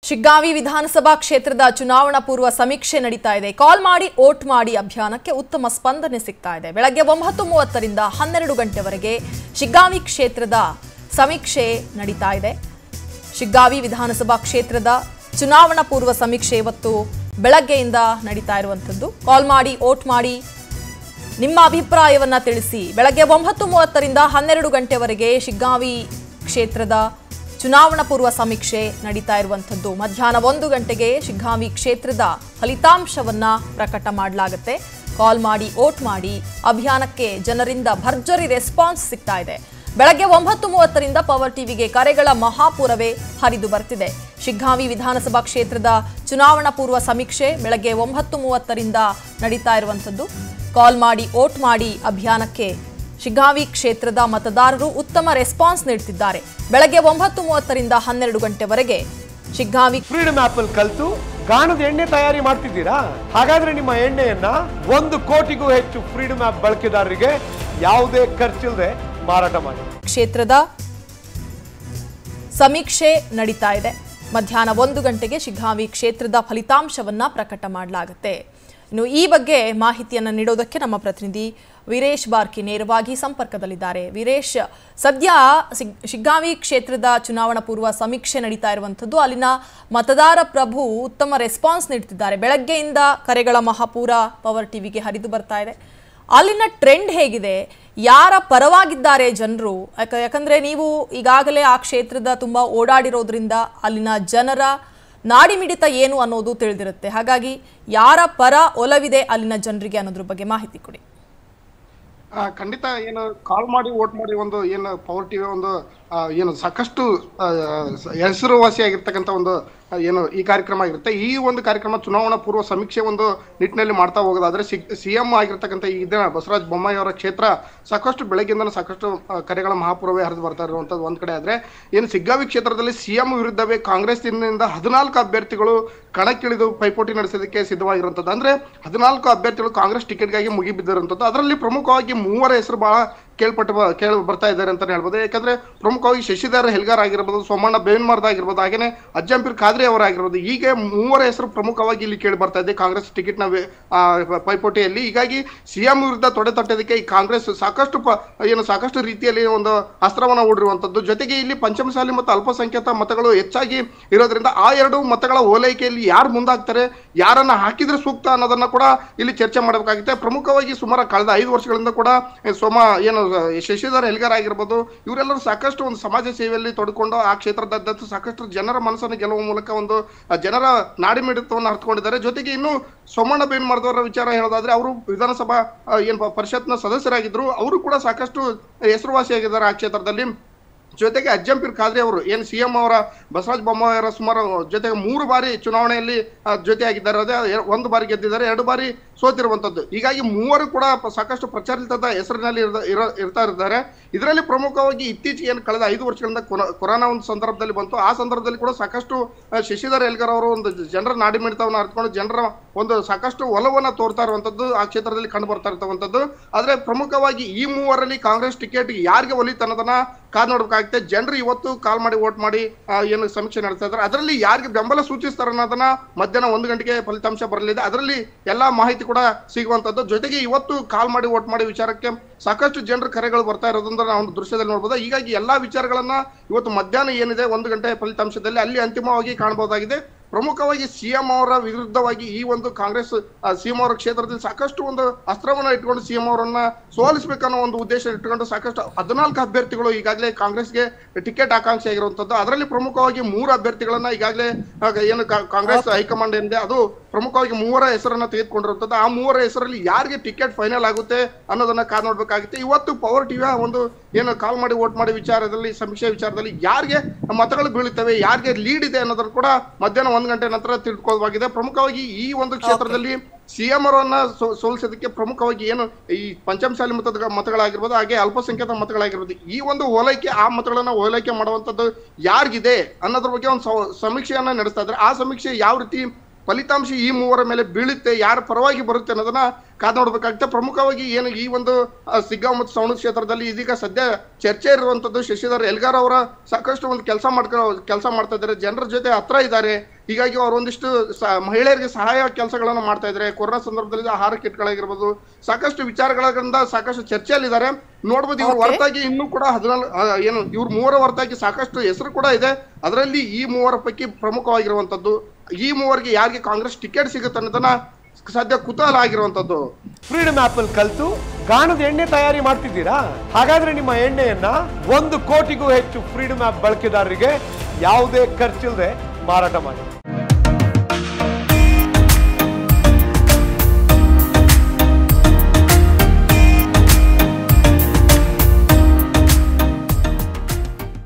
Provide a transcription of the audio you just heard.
ಶಿಗ್ಗಾವಿ ವಿಧಾನಸಭಾ ಕ್ಷೇತ್ರದ ಚುನಾವಣಾ ಪೂರ್ವ ಸಮೀಕ್ಷೆ ನಡೀತಾ ಇದೆ ಕಾಲ್ ಮಾಡಿ ಓಟ್ ಮಾಡಿ ಅಭಿಯಾನಕ್ಕೆ ಉತ್ತಮ ಸ್ಪಂದನೆ ಸಿಗ್ತಾ ಇದೆ ಬೆಳಗ್ಗೆ ಒಂಬತ್ತು ಮೂವತ್ತರಿಂದ ಹನ್ನೆರಡು ಗಂಟೆವರೆಗೆ ಶಿಗ್ಗಾವಿ ಕ್ಷೇತ್ರದ ಸಮೀಕ್ಷೆ ನಡೀತಾ ಇದೆ ಶಿಗ್ಗಾವಿ ವಿಧಾನಸಭಾ ಕ್ಷೇತ್ರದ ಚುನಾವಣಾ ಪೂರ್ವ ಸಮೀಕ್ಷೆ ಇವತ್ತು ಬೆಳಗ್ಗೆಯಿಂದ ನಡೀತಾ ಇರುವಂಥದ್ದು ಕಾಲ್ ಮಾಡಿ ಓಟ್ ಮಾಡಿ ನಿಮ್ಮ ಅಭಿಪ್ರಾಯವನ್ನ ತಿಳಿಸಿ ಬೆಳಗ್ಗೆ ಒಂಬತ್ತು ಮೂವತ್ತರಿಂದ ಹನ್ನೆರಡು ಗಂಟೆವರೆಗೆ ಶಿಗ್ಗಾವಿ ಕ್ಷೇತ್ರದ ಚುನಾವಣಾ ಪೂರ್ವ ಸಮೀಕ್ಷೆ ನಡೀತಾ ಇರುವಂಥದ್ದು ಮಧ್ಯಾಹ್ನ ಒಂದು ಗಂಟೆಗೆ ಶಿಗ್ಗಾವಿ ಕ್ಷೇತ್ರದ ಫಲಿತಾಂಶವನ್ನ ಪ್ರಕಟ ಮಾಡಲಾಗುತ್ತೆ ಕಾಲ್ ಮಾಡಿ ಓಟ್ ಮಾಡಿ ಅಭಿಯಾನಕ್ಕೆ ಜನರಿಂದ ಭರ್ಜರಿ ರೆಸ್ಪಾನ್ಸ್ ಸಿಗ್ತಾ ಇದೆ ಬೆಳಗ್ಗೆ ಒಂಬತ್ತು ಮೂವತ್ತರಿಂದ ಪವರ್ ಟಿವಿಗೆ ಕರೆಗಳ ಮಹಾಪೂರವೇ ಹರಿದು ಬರ್ತಿದೆ ಶಿಗ್ಗಾವಿ ವಿಧಾನಸಭಾ ಕ್ಷೇತ್ರದ ಚುನಾವಣಾ ಪೂರ್ವ ಸಮೀಕ್ಷೆ ಬೆಳಗ್ಗೆ ಒಂಬತ್ತು ಮೂವತ್ತರಿಂದ ನಡೀತಾ ಇರುವಂಥದ್ದು ಕಾಲ್ ಮಾಡಿ ಓಟ್ ಮಾಡಿ ಅಭಿಯಾನಕ್ಕೆ ಶಿಗ್ಗಾವಿ ಕ್ಷೇತ್ರದ ಮತದಾರರು ಉತ್ತಮ ರೆಸ್ಪಾನ್ಸ್ ನೀಡುತ್ತಿದ್ದಾರೆ ಬೆಳಗ್ಗೆ ಒಂಬತ್ತು ಮೂವತ್ತರಿಂದ ಹನ್ನೆರಡು ಗಂಟೆವರೆಗೆ ಶಿಗ್ಗಾವಿ ಫ್ರೀಡಮ್ ಆಪ್ ಅಲ್ಲಿ ಕಲ್ತು ಗಾಣದ ಎಣ್ಣೆ ತಯಾರಿ ಮಾಡ್ತಿದ್ದೀರಾ ಹಾಗಾದ್ರೆ ನಿಮ್ಮ ಎಣ್ಣೆಯನ್ನ ಒಂದು ಕೋಟಿಗೂ ಹೆಚ್ಚು ಫ್ರೀಡಮ್ ಆಪ್ ಬಳಕೆದಾರರಿಗೆ ಯಾವುದೇ ಖರ್ಚಿಲ್ಲದೆ ಮಾರಾಟ ಮಾಡಿ ಕ್ಷೇತ್ರದ ಸಮೀಕ್ಷೆ ನಡೀತಾ ಇದೆ ಮಧ್ಯಾಹ್ನ ಒಂದು ಗಂಟೆಗೆ ಶಿಗ್ಗಾವಿ ಕ್ಷೇತ್ರದ ಫಲಿತಾಂಶವನ್ನ ಪ್ರಕಟ ಮಾಡಲಾಗುತ್ತೆ ಇನ್ನು ಈ ಬಗ್ಗೆ ಮಾಹಿತಿಯನ್ನು ನೀಡೋದಕ್ಕೆ ನಮ್ಮ ಪ್ರತಿನಿಧಿ ವೀರೇಶ್ ಬಾರ್ಕಿ ನೇರವಾಗಿ ಸಂಪರ್ಕದಲ್ಲಿದ್ದಾರೆ ವೀರೇಶ್ ಸದ್ಯ ಸಿಗ್- ಶಿಗ್ಗಾವಿ ಕ್ಷೇತ್ರದ ಚುನಾವಣಾ ಪೂರ್ವ ಸಮೀಕ್ಷೆ ನಡೀತಾ ಇರುವಂಥದ್ದು ಅಲ್ಲಿನ ಮತದಾರ ಪ್ರಭು ಉತ್ತಮ ರೆಸ್ಪಾನ್ಸ್ ನೀಡ್ತಿದ್ದಾರೆ ಬೆಳಗ್ಗೆಯಿಂದ ಕರೆಗಳ ಮಹಾಪೂರ ಪವರ್ ಟಿವಿಗೆ ಹರಿದು ಬರ್ತಾ ಇದೆ ಅಲ್ಲಿನ ಟ್ರೆಂಡ್ ಹೇಗಿದೆ ಯಾರ ಪರವಾಗಿದ್ದಾರೆ ಜನರು ಯಾಕ ಯಾಕಂದ್ರೆ ನೀವು ಈಗಾಗಲೇ ಆ ಕ್ಷೇತ್ರದ ತುಂಬ ಓಡಾಡಿರೋದ್ರಿಂದ ಅಲ್ಲಿನ ಜನರ ನಾಡಿಮಿಡಿತ ಏನು ಅನ್ನೋದು ತಿಳಿದಿರುತ್ತೆ ಹಾಗಾಗಿ ಯಾರ ಪರ ಒಲವಿದೆ ಅಲ್ಲಿನ ಜನರಿಗೆ ಅನ್ನೋದ್ರ ಬಗ್ಗೆ ಮಾಹಿತಿ ಕೊಡಿ ಆ, ಖಂಡಿತ ಏನು ಕಾಲ್ ಮಾಡಿ ವೋಟ್ ಮಾಡಿ ಒಂದು ಏನು ಪವರ್ ಟಿವಿ ಒಂದು ಆ, ಏನು ಸಾಕಷ್ಟು ಆ, ಸ- ಹೆಸರುವಾಸಿಯಾಗಿರ್ತಕ್ಕಂಥ ಒಂದು ಆ, ಏನು ಈ ಕಾರ್ಯಕ್ರಮ ಆಗಿರುತ್ತೆ ಈ ಒಂದು ಕಾರ್ಯಕ್ರಮ ಚುನಾವಣಾ ಪೂರ್ವ ಸಮೀಕ್ಷೆ ಒಂದು ನಿಟ್ಟಿನಲ್ಲಿ ಮಾಡ್ತಾ ಹೋಗೋದಾದ್ರೆ ಸಿ ಎಂ ಆಗಿರ್ತಕ್ಕಂಥ ಈ ದಿನ ಬಸವರಾಜ ಬೊಮ್ಮಾಯಿ ಅವರ ಕ್ಷೇತ್ರ ಸಾಕಷ್ಟು ಬೆಳಗ್ಗೆಯಿಂದ ಸಾಕಷ್ಟು ಆ, ಕರೆಗಳ ಮಹಾಪೂರ್ವೇ ಹರಿದು ಬರ್ತಾ ಇರುವಂಥದ್ದು ಒಂದ್ ಕಡೆ ಆದ್ರೆ ಏನು ಸಿಗ್ಗಾವಿ ಕ್ಷೇತ್ರದಲ್ಲಿ ಸಿಎಂ ವಿರುದ್ಧವೇ ಕಾಂಗ್ರೆಸ್ನಿಂದ ಹದಿನಾಲ್ಕು ಅಭ್ಯರ್ಥಿಗಳು ಕಣಕ್ಕಿಳಿದು ಪೈಪೋಟಿ ನಡೆಸೋದಕ್ಕೆ ಸಿದ್ಧವಾಗಿರುವಂಥದ್ದು ಅಂದ್ರೆ ಹದಿನಾಲ್ಕು ಅಭ್ಯರ್ಥಿಗಳು ಕಾಂಗ್ರೆಸ್ ಟಿಕೆಟ್ಗಾಗಿ ಮುಗಿಬಿದ್ದಿರುವಂಥದ್ದು ಅದರಲ್ಲಿ ಪ್ರಮುಖವಾಗಿ ಮೂವರ ಹೆಸರು ಬಹಳ ಕೇಳ್ಪಟ್ಟು ಬ- ಕೇಳಿ ಬರ್ತಾ ಇದ್ದಾರೆ ಅಂತಾನೆ ಹೇಳ್ಬೋದು ಯಾಕಂದ್ರೆ ಪ್ರಮುಖವಾಗಿ ಶಶಿಧರ್ ಹೆಲ್ಗಾರ್ ಆಗಿರ್ಬೋದು ಸೋಮಣ್ಣ ಬೇವಿನಮರದ ಆಗಿರ್ಬೋದು ಹಾಗೇನೆ ಅಜ್ಜಂಪೀರ್ ಖಾದ್ರಿ ಅವರಾಗಿರ್ಬೋದು ಹೀಗೆ ಮೂವರ ಹೆಸರು ಪ್ರಮುಖವಾಗಿ ಇಲ್ಲಿ ಕೇಳಿ ಬರ್ತಾ ಇದೆ ಕಾಂಗ್ರೆಸ್ ಟಿಕೆಟ್ ನ ವೇ- ಆ, ಪ- ಪೈಪೋಟಿಯಲ್ಲಿ ಹೀಗಾಗಿ ಸಿಎಂ ವಿರುದ್ಧ ತೊಡೆ ತಟ್ಟೋದಕ್ಕೆ ಈ ಕಾಂಗ್ರೆಸ್ ಸಾಕಷ್ಟು ಪ- ಏನು ಸಾಕಷ್ಟು ರೀತಿಯಲ್ಲಿ ಒಂದು ಅಸ್ತ್ರವನ್ನ ಹೂಡಿರುವಂತದ್ದು ಜೊತೆಗೆ ಇಲ್ಲಿ ಪಂಚಮಸಾಲಿ ಮತ್ತು ಅಲ್ಪಸಂಖ್ಯಾತ ಮತಗಳು ಹೆಚ್ಚಾಗಿ ಇರೋದ್ರಿಂದ ಆ ಎರಡು ಮತಗಳ ಓಲೈಕೆಯಲ್ಲಿ ಯಾರು ಮುಂದಾಗ್ತಾರೆ ಯಾರನ್ನ ಹಾಕಿದ್ರೆ ಸೂಕ್ತ ಅನ್ನೋದನ್ನ ಕೂಡ ಇಲ್ಲಿ ಚರ್ಚೆ ಮಾಡಬೇಕಾಗುತ್ತೆ ಪ್ರಮುಖವಾಗಿ ಸುಮಾರು ಕಳೆದ ಐದು ವರ್ಷಗಳಿಂದ ಕೂಡ ಏ, ಸೋಮ ಏನು ಶಶಿಧರ್ ಹೆಲ್ಗಾರ್ ಆಗಿರ್ಬೋದು ಇವರೆಲ್ಲರೂ ಸಾಕಷ್ಟು ಒಂದು ಸಮಾಜ ಸೇವೆಯಲ್ಲಿ ತೊಡ್ಕೊಂಡು ಆ ಕ್ಷೇತ್ರದಾದ್ಯಂತ ಸಾಕಷ್ಟು ಜನರ ಮನಸ್ಸನ್ನು ಗೆಲ್ಲುವ ಮೂಲಕ ಒಂದು ಆ, ಜನರ ನಾಡಿಮಿಡಿತವನ್ನು ಹರ್ಕೊಂಡಿದ್ದಾರೆ ಜೊತೆಗೆ ಇನ್ನು ಸೋಮಣ್ಣ ಬೇನ್ ಮಾಡಿದವರ ವಿಚಾರ ಹೇಳೋದಾದ್ರೆ ಅವರು ವಿಧಾನಸಭಾ ಆ, ಏನು ಪ- ಪರಿಷತ್ನ ಸದಸ್ಯರಾಗಿದ್ರು ಅವರು ಕೂಡ ಸಾಕಷ್ಟು ಹೆಸರುವಾಸಿಯಾಗಿದ್ದಾರೆ ಆ ಕ್ಷೇತ್ರದಲ್ಲಿ ಜೊತೆಗೆ ಅಜ್ಜಂಪೀರ್ ಖಾದ್ರಿ ಅವರು ಏನು ಸಿ ಎಂ ಅವರ ಬಸವರಾಜ ಬೊಮ್ಮಾಯಿ ಅವರ ಸುಮಾರು ಜೊತೆಗೆ ಮೂರು ಬಾರಿ ಚುನಾವಣೆಯಲ್ಲಿ ಆ, ಜೊತೆಯಾಗಿದ್ದಾರೆ ಅದೇ ಎ- ಒಂದು ಬಾರಿ ಗೆದ್ದಿದ್ದಾರೆ ಎರಡು ಬಾರಿ ಸೋತಿರುವಂತದ್ದು ಹೀಗಾಗಿ ಮೂವರು ಕೂಡ ಪ- ಸಾಕಷ್ಟು ಪ್ರಚಲಿತದ ಹೆಸರಿನಲ್ಲಿ ಇರ್ದ- ಇರೋ- ಇರ್ತಾ ಇದ್ದಾರೆ ಇದರಲ್ಲಿ ಪ್ರಮುಖವಾಗಿ ಇತ್ತೀಚೆಗೆ ಏನು ಕಳೆದ ಐದು ವರ್ಷಗಳಿಂದ ಕೊರ- ಕೊರೋನಾ ಒಂದು ಸಂದರ್ಭದಲ್ಲಿ ಬಂತು ಆ ಸಂದರ್ಭದಲ್ಲಿ ಕೂಡ ಸಾಕಷ್ಟು ಆ, ಶಶಿಧರ್ ಎಲ್ಗರ್ ಅವರು ಒಂದು ಜನರ ನಾಡಿಮಿಡಿತವನ್ನು ಅರ್ಥಕೊಂಡು ಜನರ ಒಂದು ಸಾಕಷ್ಟು ಒಲವನ್ನ ತೋರ್ತಾ ಇರುವಂತದ್ದು ಆ ಕ್ಷೇತ್ರದಲ್ಲಿ ಕಂಡು ಬರ್ತಾ ಇರ್ತಕ್ಕಂಥದ್ದು ಆದ್ರೆ ಪ್ರಮುಖವಾಗಿ ಈ ಮೂವರಲ್ಲಿ ಕಾಂಗ್ರೆಸ್ ಟಿಕೆಟ್ ಯಾರಿಗೆ ಒಲಿತ ಅನ್ನೋದನ್ನ ಕಾದ್ ನೋಡ್ಬೇಕಾಗುತ್ತೆ ಜನರು ಇವತ್ತು ಕಾಲ್ ಮಾಡಿ ವೋಟ್ ಮಾಡಿ ಆ, ಏನು ಸಮೀಕ್ಷೆ ನಡೆಸ್ತಾ ಇದ್ದಾರೆ ಅದರಲ್ಲಿ ಯಾರಿಗೆ ಬೆಂಬಲ ಸೂಚಿಸ್ತಾರೆ ಅನ್ನೋದನ್ನ ಮಧ್ಯಾಹ್ನ ಒಂದು ಗಂಟೆಗೆ ಫಲಿತಾಂಶ ಬರಲಿದೆ ಅದರಲ್ಲಿ ಎಲ್ಲಾ ಮಾಹಿತಿ ಕೂಡ ಸಿಗುವಂತದ್ದು ಜೊತೆಗೆ ಇವತ್ತು ಕಾಲ್ ಮಾಡಿ ವೋಟ್ ಮಾಡಿ ವಿಚಾರಕ್ಕೆ ಸಾಕಷ್ಟು ಜನರ ಕರೆಗಳು ಬರ್ತಾ ಇರೋದ್ರಿಂದ ನಾವು ಒಂದು ದೃಶ್ಯದಲ್ಲಿ ನೋಡಬಹುದು ಹೀಗಾಗಿ ಎಲ್ಲಾ ವಿಚಾರಗಳನ್ನ ಇವತ್ತು ಮಧ್ಯಾಹ್ನ ಏನಿದೆ ಒಂದು ಗಂಟೆ ಫಲಿತಾಂಶದಲ್ಲಿ ಅಲ್ಲಿ ಅಂತಿಮವಾಗಿ ಕಾಣಬಹುದಾಗಿದೆ ಪ್ರಮುಖವಾಗಿ ಸಿಎಂ ಅವರ ವಿರುದ್ಧವಾಗಿ ಈ ಒಂದು ಕಾಂಗ್ರೆಸ್ ಸಿಎಂ ಅವರ ಕ್ಷೇತ್ರದಲ್ಲಿ ಸಾಕಷ್ಟು ಒಂದು ಅಸ್ತ್ರವನ್ನ ಇಟ್ಕೊಂಡು ಸಿಎಂ ಅವರನ್ನ ಸೋಲಿಸಬೇಕನ್ನೋ ಒಂದು ಉದ್ದೇಶ ಇಟ್ಕೊಂಡು ಸಾಕಷ್ಟು ಹದಿನಾಲ್ಕು ಅಭ್ಯರ್ಥಿಗಳು ಈಗಾಗಲೇ ಕಾಂಗ್ರೆಸ್ಗೆ ಟಿಕೆಟ್ ಆಕಾಂಕ್ಷಿ ಆಗಿರುವಂತದ್ದು ಅದರಲ್ಲಿ ಪ್ರಮುಖವಾಗಿ ಮೂರು ಅಭ್ಯರ್ಥಿಗಳನ್ನ ಈಗಾಗಲೇ ಆ, ಏನು ಕಾ- ಕಾಂಗ್ರೆಸ್ ಹೈಕಮಾಂಡ್ ಏನಿದೆ ಅದು ಪ್ರಮುಖವಾಗಿ ಮೂವರ ಹೆಸರನ್ನ ತೆಗೆದುಕೊಂಡಿರುವಂತದ್ದು ಆ ಮೂವರ ಹೆಸರಲ್ಲಿ ಯಾರಿಗೆ ಟಿಕೆಟ್ ಫೈನಲ್ ಆಗುತ್ತೆ ಅನ್ನೋದನ್ನ ಕಾದ್ ನೋಡ್ಬೇಕಾಗುತ್ತೆ ಇವತ್ತು ಪವರ್ ಟಿವಿಯ ಒಂದು ಏನು ಕಾಲ್ ಮಾಡಿ ವೋಟ್ ಮಾಡಿ ವಿಚಾರದಲ್ಲಿ ಸಮೀಕ್ಷೆ ವಿಚಾರದಲ್ಲಿ ಯಾರಿಗೆ ಮತಗಳು ಬೀಳುತ್ತವೆ ಯಾರಿಗೆ ಲೀಡ್ ಇದೆ ಅನ್ನೋದನ್ನು ಕೂಡ ಮಧ್ಯಾಹ್ನ ಒಂದ್ ಗಂಟೆ ನಂತರ ತಿಳ್ಕೊಳ್ಳಬಹುದಾಗಿದೆ ಪ್ರಮುಖವಾಗಿ ಈ ಒಂದು ಕ್ಷೇತ್ರದಲ್ಲಿ ಸಿಎಂ ಅವರನ್ನ ಸೋ- ಸೋಲಿಸೋದಕ್ಕೆ ಪ್ರಮುಖವಾಗಿ ಏನು ಈ ಪಂಚಮಸಾಲಿ ಮತದ ಮತಗಳಾಗಿರ್ಬೋದು ಹಾಗೆ ಅಲ್ಪಸಂಖ್ಯಾತ ಮತಗಳಾಗಿರ್ಬೋದು ಈ ಒಂದು ಓಲೈಕೆ ಆ ಮತಗಳನ್ನ ಓಲೈಕೆ ಮಾಡುವಂತದ್ದು ಯಾರಿಗಿದೆ ಅನ್ನೋದ್ರ ಬಗ್ಗೆ ಒಂದು ಸ- ಸಮೀಕ್ಷೆಯನ್ನ ನಡೆಸ್ತಾ ಇದ್ದಾರೆ ಆ ಸಮೀಕ್ಷೆ ಯಾವ ರೀತಿ ಫಲಿತಾಂಶ ಈ ಮೂವರ ಮೇಲೆ ಬೀಳುತ್ತೆ ಯಾರ ಪರವಾಗಿ ಬರುತ್ತೆ ಅನ್ನೋದನ್ನ ಕಾದ್ ನೋಡ್ಬೇಕಾಗುತ್ತೆ ಪ್ರಮುಖವಾಗಿ ಏನು ಈ ಒಂದು ಆ, ಸಿಗ್ಗಾಂವ್ ಮತ್ತು ಸವಣ ಕ್ಷೇತ್ರದಲ್ಲಿ ಇದೀಗ ಸದ್ಯ ಚರ್ಚೆ ಇರುವಂತದ್ದು ಶಶಿಧರ್ ಎಲ್ಗಾರ್ ಅವರ ಸಾಕಷ್ಟು ಒಂದು ಕೆಲಸ ಮಾಡ್ಕೊ ಕೆಲಸ ಮಾಡ್ತಾ ಇದ್ದಾರೆ ಜನರ ಜೊತೆ ಹತ್ರ ಇದ್ದಾರೆ ಹೀಗಾಗಿ ಅವರು ಒಂದಿಷ್ಟು ಸ- ಮಹಿಳೆಯರಿಗೆ ಸಹಾಯ ಕೆಲಸಗಳನ್ನು ಮಾಡ್ತಾ ಇದ್ದಾರೆ ಕೊರೋನಾ ಸಂದರ್ಭದಲ್ಲಿ ಆಹಾರ ಕಿಟ್ಗಳಾಗಿರ್ಬೋದು ಸಾಕಷ್ಟು ವಿಚಾರಗಳಿಂದ ಸಾಕಷ್ಟು ಚರ್ಚೆಯಲ್ಲಿದ್ದಾರೆ ನೋಡ್ಬೋದು ಇವ್ರ Okay. ಹೊರತಾಗಿ ಇನ್ನೂ ಕೂಡ ಹದಿನಾಲ್ಕು ಏನು ಇವ್ರ ಮೂವರ ಹೊರತಾಗಿ ಸಾಕಷ್ಟು ಹೆಸರು ಕೂಡ ಇದೆ ಅದರಲ್ಲಿ ಈ ಮೂವರ ಪೈಕಿ ಪ್ರಮುಖವಾಗಿರುವಂತದ್ದು ಈ ಮೂವರಿಗೆ ಯಾರಿಗೆ ಕಾಂಗ್ರೆಸ್ ಟಿಕೆಟ್ ಸಿಗುತ್ತೆ ಅನ್ನೋದನ್ನ ಸದ್ಯ ಕುತೂಹಲ ಆಗಿರುವಂತದ್ದು ಫ್ರೀಡಮ್ ಆಪ್ ಅಲ್ಲಿ ಕಲ್ತು ಗಾಣದ ಎಣ್ಣೆ ತಯಾರಿ ಮಾಡ್ತಿದ್ದೀರಾ ಹಾಗಾದ್ರೆ ನಿಮ್ಮ ಎಣ್ಣೆಯನ್ನ ಒಂದು ಕೋಟಿಗೂ ಹೆಚ್ಚು ಫ್ರೀಡಮ್ ಆಪ್ ಬಳಕೆದಾರರಿಗೆ ಯಾವುದೇ ಖರ್ಚಿಲ್ಲದೆ ಮಾರಾಟ ಮಾಡಿ